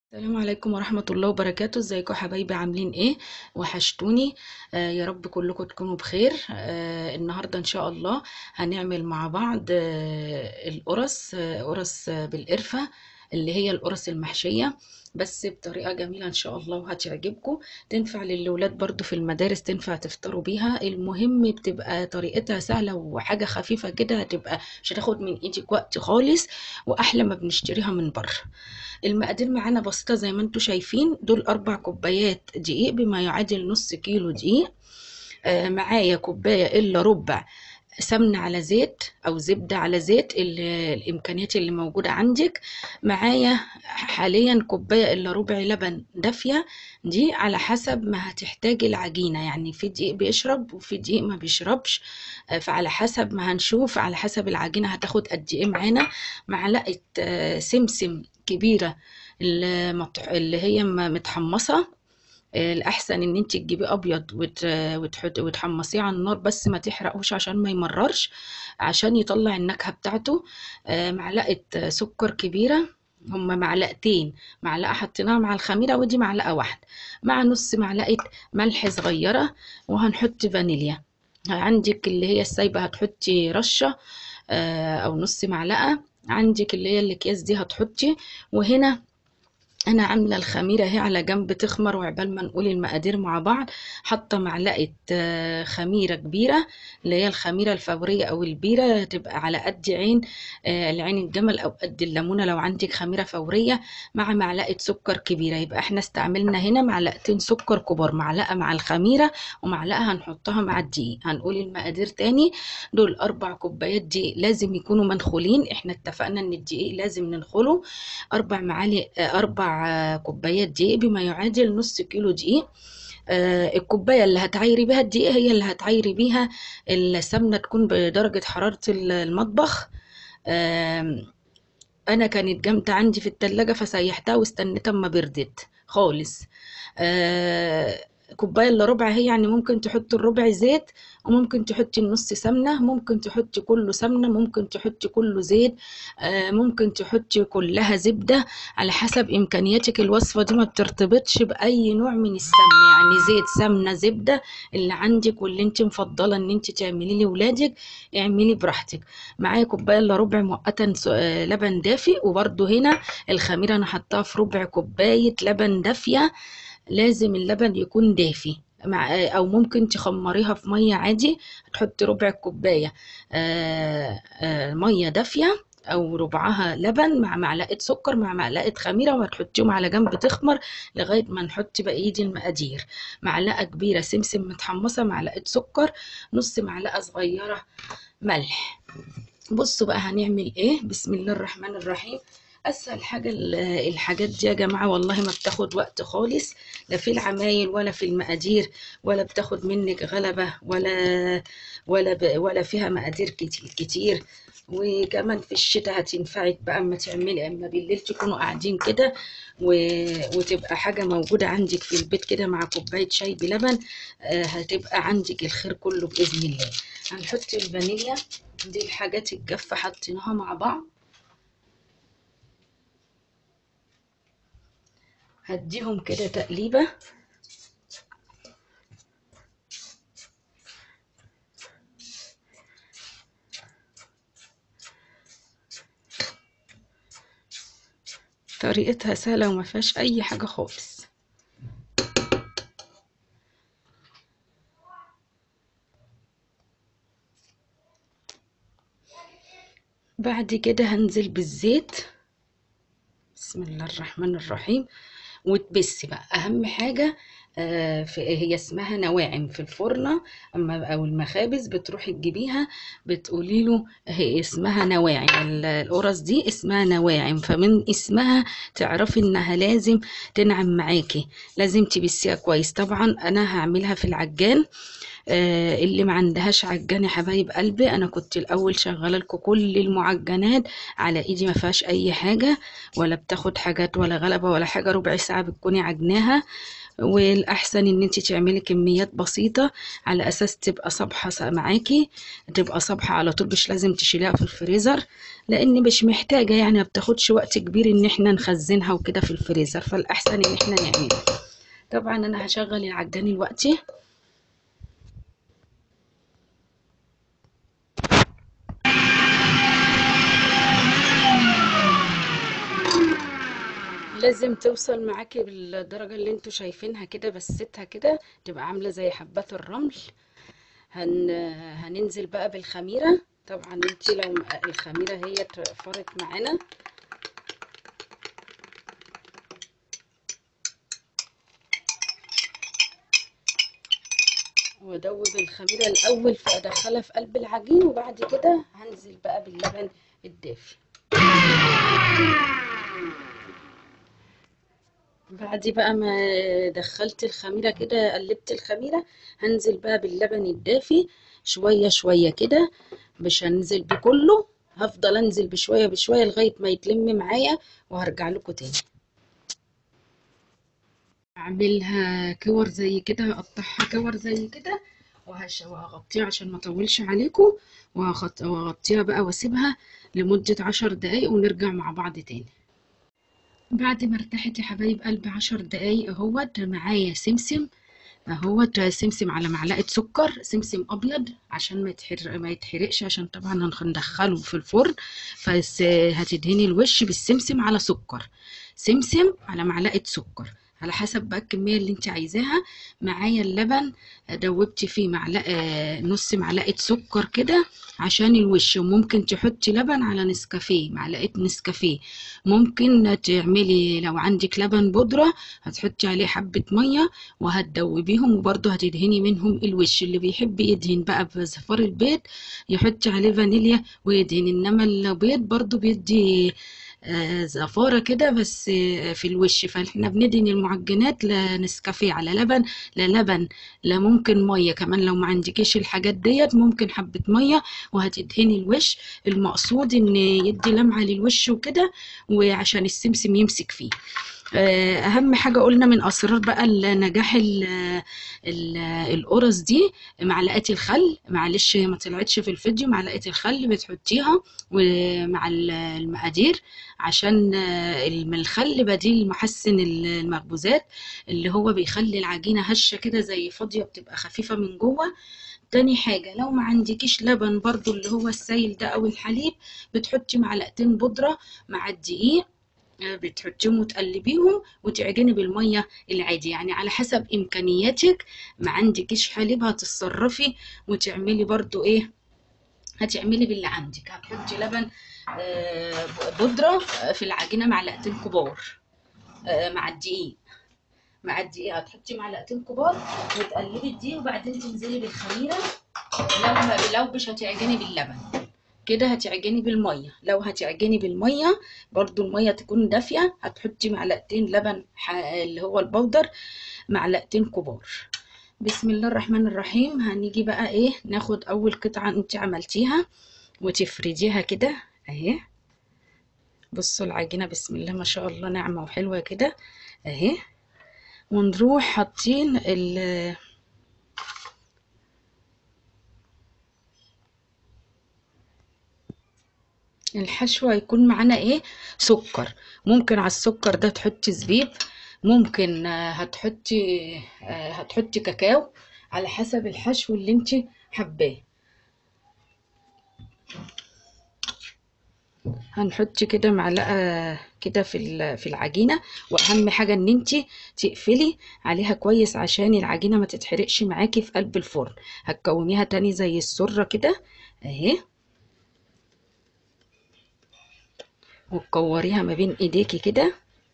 السلام عليكم ورحمة الله وبركاته ازيكم يا حبايبي عاملين ايه وحشتوني آه يا رب كلكم تكونوا بخير آه النهاردة ان شاء الله هنعمل مع بعض آه القرص آه قرص آه بالقرفة اللي هي القرص المحشية بس بطريقة جميلة ان شاء الله وهتعجبكم تنفع للولاد برضو في المدارس تنفع تفطروا بيها المهم بتبقى طريقتها سهلة وحاجة خفيفة كده هتبقى مش هتاخد من ايدك وقت خالص واحلى ما بنشتريها من بره المقادير معانا بسيطة زي ما انتوا شايفين دول أربع كوبايات دقيق بما يعادل نص كيلو دقيق آه معايا كوباية إلا ربع سمنة على زيت أو زبدة على زيت ال- الإمكانيات اللي موجودة عندك معايا حاليا كوباية إلا ربع لبن دافية دي على حسب ما هتحتاجي العجينة يعني في دقيق بيشرب وفي دقيق ما بيشربش آه، فعلى حسب ما هنشوف على حسب العجينة هتاخد قد إيه معانا معلقة آه، سمسم كبيرة اللي مط- اللي هي م- متحمصة آه، الأحسن إن أنت تجيبيه أبيض وت... وتحط... وتحمصيه على النار بس ما تحرقوش عشان ما يمررش عشان يطلع النكهة بتاعته آه، معلقة آه، سكر كبيرة هما معلقتين معلقة حطيناها مع الخميرة ودي معلقة واحدة مع نص معلقة ملح صغيرة وهنحط فانيليا عندك اللي هي السايبة هتحطي رشة آه، أو نص معلقة عندك اللي هي الأكياس دي هتحطي وهنا انا عامله الخميره اهي على جنب تخمر وعبال ما نقول المقادير مع بعض حاطه معلقه آه، خميره كبيره اللي هي الخميره الفوريه او البيره تبقى على قد عين آه، العين الجمل او قد الليمونه لو عندك خميره فوريه مع معلقه سكر كبيره يبقى احنا استعملنا هنا معلقتين سكر كبار معلقه مع الخميره ومعلقه هنحطها مع الدقيق هنقول المقادير تاني دول اربع كوبايات دقيق لازم يكونوا منخولين احنا اتفقنا ان الدقيق لازم ننخله اربع معالق آه، اربع آه، كوبايات دقيق بما يعادل نص كيلو دقيق آه، الكوبايه اللي هتعايري بيها الدقيق هي اللي هتعايري بيها السمنه تكون بدرجه حراره المطبخ آم، انا كانت جامده عندي في التلاجة فسيحتها واستنيت اما بردت خالص آه كوبايه الا ربع هي يعني ممكن تحطي الربع زيت وممكن تحطي النص سمنه ممكن تحطي كله سمنه ممكن تحطي كله زيت آه ممكن تحطي كلها زبده على حسب امكانياتك الوصفه دي ما بترتبطش باي نوع من السمن يعني زيت سمنه زبده اللي عندك واللي انت مفضله ان انت تعمليه لاولادك اعملي براحتك معايا كوبايه الا ربع مؤقتا س- آه، لبن دافي وبرده هنا الخميره انا حطاها في ربع كوبايه لبن دافيه لازم اللبن يكون دافي مع آه، او ممكن تخمريها في ميه عادي هتحطي ربع كوبايه آه، آه، ميه دافيه او ربعها لبن مع معلقه سكر مع معلقه خميره وهتحطيهم على جنب تخمر لغايه ما نحط بقيه المقادير معلقه كبيره سمسم متحمصه معلقه سكر نص معلقه صغيره ملح بصوا بقى هنعمل ايه بسم الله الرحمن الرحيم اسهل حاجه ال- الحاجات دي يا جماعه والله ما بتاخد وقت خالص لا في العمايل ولا في المقادير ولا بتاخد منك غلبه ولا ولا ب ولا فيها مقادير كتير كتير وكمان في الشتاء هتنفعك بقى اما تعملي اما بالليل تكونوا قاعدين كده و... وتبقى حاجه موجوده عندك في البيت كده مع كوبايه شاي بلبن آه، هتبقى عندك الخير كله باذن الله هنحط الفانيليا دي الحاجات الجافة حطيناها مع بعض هديهم كده تقليبة طريقتها سهلة وما فيهاش أي حاجة خالص بعد كده هنزل بالزيت بسم الله الرحمن الرحيم وتبسي بقى اهم حاجه آه، في هي اسمها نواعم في الفرنه اما او المخابز بتروحي تجيبيها بتقولي له هي اسمها نواعم ال- القرص دي اسمها نواعم فمن اسمها تعرفي انها لازم تنعم معاكي لازم تبسيها كويس طبعا انا هعملها في العجان آه، اللي ما عندهاش عجان يا حبايب قلبي انا كنت الاول شغاله لكم كل المعجنات على ايدي ما فيهاش اي حاجه ولا بتاخد حاجات ولا غلبه ولا حاجه ربع ساعه بتكوني عجناها والاحسن ان انت تعملي كميات بسيطة على اساس تبقى صبحة معاكي تبقى صبحة على طول مش لازم تشيليها في الفريزر لان مش محتاجة يعني ما بتاخدش وقت كبير ان احنا نخزنها وكده في الفريزر فالاحسن ان احنا نعملها طبعا انا هشغل العجان دلوقتي لازم توصل معاكي بالدرجة اللي انتوا شايفينها كده بستها كده تبقى عاملة زي حبات الرمل هن... هننزل بقى بالخميرة طبعا انت لو الخميرة هي فرت معانا وادوب الخميرة الاول فادخلها في قلب العجين وبعد كده هنزل بقى باللبن الدافي بعد بقى ما دخلت الخميرة كده قلبت الخميرة هنزل بقى باللبن الدافي شوية شوية كده مش هنزل بكله هفضل انزل بشوية بشوية لغاية ما يتلم معايا وهرجع لكم تاني اعملها كور زي كده اقطعها كور زي كده وهش- وهغطيها عشان ما اطولش عليكم وهغط- وهغطيها بقى واسيبها لمدة عشر دقايق ونرجع مع بعض تاني بعد ما ارتاحت يا حبايب قلبي عشر دقايق اهوت معايا سمسم اهوت سمسم على معلقة سكر سمسم ابيض عشان ما يتحرق ما يتحرقش عشان طبعا هندخله في الفرن بس هتدهني الوش بالسمسم على سكر سمسم على معلقة سكر على حسب بقى الكمية اللي انت عايزاها معايا اللبن دوبت فيه معلقة نص معلقة سكر كده عشان الوش وممكن تحطي لبن على نسكافيه معلقة نسكافيه ممكن تعملي لو عندك لبن بودرة هتحطي عليه حبة مية وهتدوبيهم وبرضه هتدهني منهم الوش اللي بيحب يدهن بقى بزفار البيض يحط عليه فانيليا ويدهن انما البيض برضه بيدي آه، زفارة كده بس آه، في الوش فاحنا بندهن المعجنات لا نسكافيه على لبن لا لبن لا ممكن مية كمان لو ما عندكيش الحاجات ديت ممكن حبة مية وهتدهني الوش المقصود ان يدي لمعة للوش وكده وعشان السمسم يمسك فيه آه، اهم حاجة قلنا من اسرار بقى النجاح ال- ال- القرص دي معلقة الخل معلش هي ما طلعتش في الفيديو معلقة الخل بتحطيها ومع ال- المقادير عشان آه، الم- الخل بديل محسن ال- المخبوزات اللي هو بيخلي العجينة هشة كده زي فاضية بتبقى خفيفة من جوه تاني حاجة لو ما عندكيش لبن برضو اللي هو السايل ده او الحليب بتحطي معلقتين بودرة مع الدقيق آه، بتحطيهم وتقلبيهم وتعجني بالمية العادي يعني على حسب إمكانياتك ما عندكيش حليب هتتصرفي وتعملي برضو إيه هتعملي باللي عندك هتحطي لبن آه، بودرة آه، في العجينة معلقتين كبار آه، مع الدقيق مع الدقيق هتحطي معلقتين كبار وتقلبي الدقيق وبعدين تنزلي بالخميرة لو لو مش هتعجني باللبن كده هتعجني بالمية لو هتعجني بالمية برضو المية تكون دافية هتحطي معلقتين لبن ح- اللي هو البودر معلقتين كبار بسم الله الرحمن الرحيم هنيجي بقى ايه ناخد اول قطعة انت عملتيها وتفرديها كده اهي بصوا العجينة بسم الله ما شاء الله ناعمة وحلوة كده اهي ونروح حاطين ال- الحشو هيكون معانا ايه سكر ممكن على السكر ده تحطي زبيب ممكن آه، هتحطي آه، هتحطي كاكاو على حسب الحشو اللي انت حباه هنحط كده معلقه كده في ال- في العجينه واهم حاجه ان انت تقفلي عليها كويس عشان العجينه ما تتحرقش معاكي في قلب الفرن هتكونيها تاني زي السره كده اهي وتكوريها ما بين ايديكي كده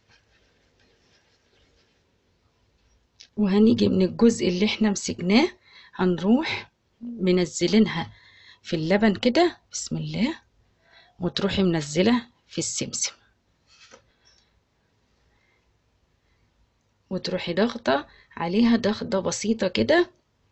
وهنيجي من الجزء اللي احنا مسكناه هنروح منزلينها في اللبن كده بسم الله وتروحي منزلة في السمسم وتروحي ضغطة عليها ضغطة بسيطة كده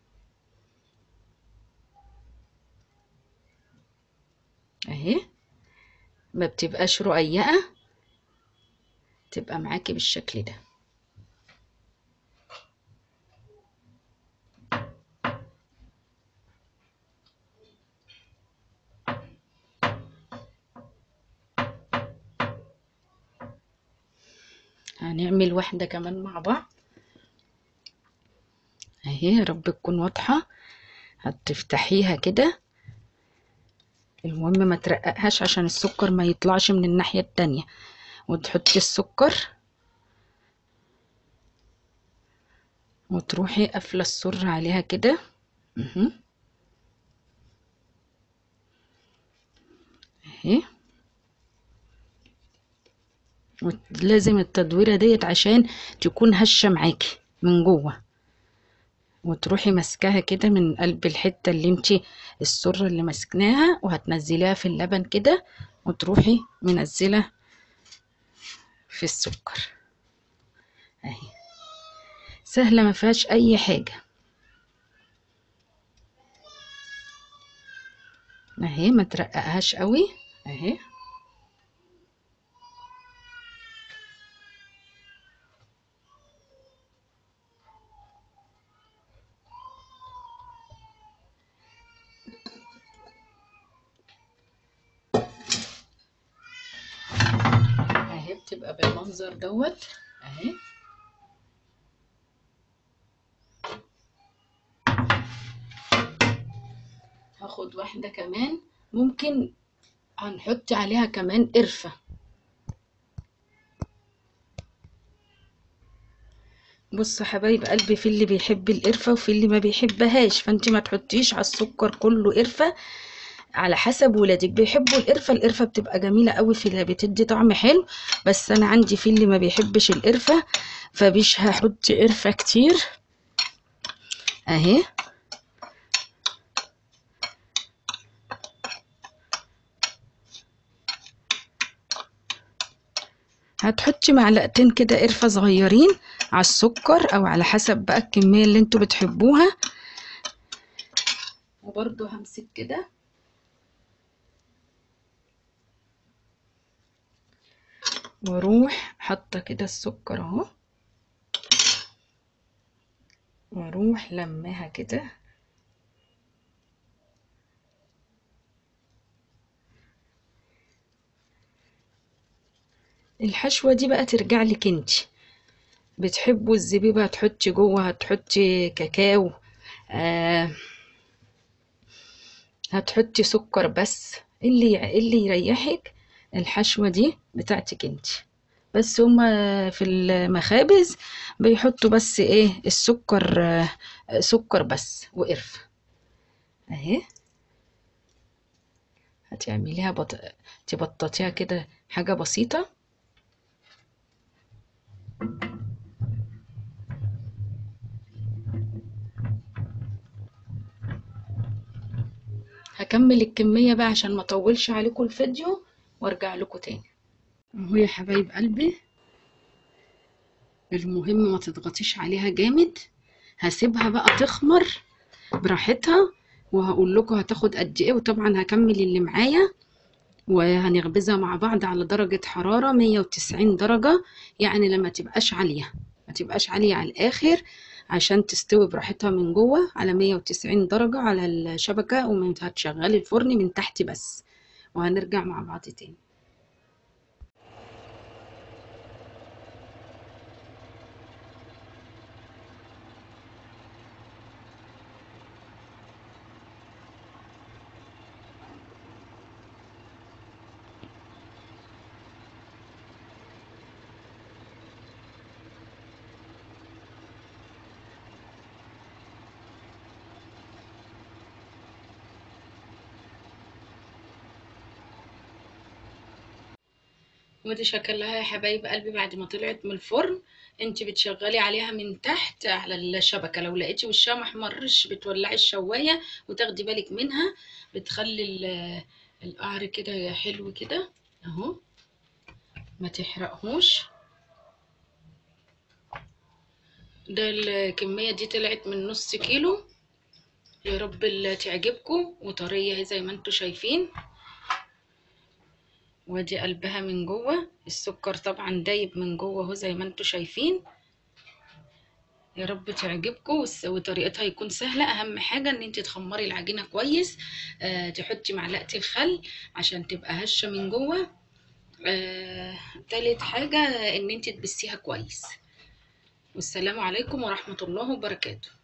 اهي ما بتبقاش رقيقة تبقى معاكي بالشكل ده هنعمل واحدة كمان مع بعض اهي يا رب تكون واضحة هتفتحيها كده المهم ما ترققهاش عشان السكر ما يطلعش من الناحية التانية وتحطي السكر وتروحي قافلة السر عليها كده اهي اهي لازم التدويرة ديت عشان تكون هشة معاكي من جوه وتروحي ماسكاها كده من قلب الحتة اللي انتي السرة اللي ماسكناها وهتنزليها في اللبن كده وتروحي منزلة في السكر اهي سهلة ما فيهاش اي حاجة اهي ما ترققهاش قوي اهي اهي بتبقى بالمنظر دوت اهي هاخد واحدة كمان ممكن هنحط عليها كمان قرفة بصوا حبايب قلبي في اللي بيحب القرفة وفي اللي ما بيحبهاش فانت ما تحطيش على السكر كله قرفة على حسب ولادك بيحبوا القرفة القرفة بتبقى جميلة قوي في اللي بتدي طعم حلو بس انا عندي في اللي ما بيحبش القرفة فمش هحط قرفة كتير اهي هتحطي معلقتين كده قرفة صغيرين على السكر او على حسب بقى الكمية اللي انتوا بتحبوها وبرضو همسك كده واروح حاطه كده السكر اهو واروح لماها كده الحشوة دي بقى ترجع لك انتي بتحبوا الزبيبة هتحطي جوه هتحطي كاكاو آه هتحطي سكر بس اللي اللي يريحك الحشوة دي بتاعتك انتي بس هما في المخابز بيحطوا بس ايه السكر آه سكر بس وقرفة اهي هتعمليها بط... تبططيها كده حاجة بسيطة هكمل الكمية بقى عشان ما اطولش عليكم الفيديو وارجع لكم تاني اهو يا حبايب قلبي المهم ما تضغطيش عليها جامد هسيبها بقى تخمر براحتها وهقول لكم هتاخد قد ايه وطبعا هكمل اللي معايا وهنخبزها مع بعض على درجة حرارة 190 درجة يعني لما تبقاش عالية ما تبقاش عالية على الآخر عشان تستوي براحتها من جوه على 190 درجة على الشبكة وهتشغلي الفرن من تحت بس وهنرجع مع بعض تاني ودي شكلها يا حبايب قلبي بعد ما طلعت من الفرن انت بتشغلي عليها من تحت على الشبكه لو لقيتي وشها محمرش بتولعي الشوايه وتاخدي بالك منها بتخلي القعر كده حلو كده اهو ما تحرقهوش ده الكميه دي طلعت من نص كيلو يا رب اللي تعجبكم وطريه زي ما انتم شايفين وادي قلبها من جوه السكر طبعا دايب من جوه اهو زي ما انتم شايفين يا رب تعجبكم وطريقتها يكون سهله اهم حاجه ان انت تخمري العجينه كويس آه تحطي معلقه الخل عشان تبقى هشه من جوه آه، تالت حاجة ان انت تبسيها كويس والسلام عليكم ورحمة الله وبركاته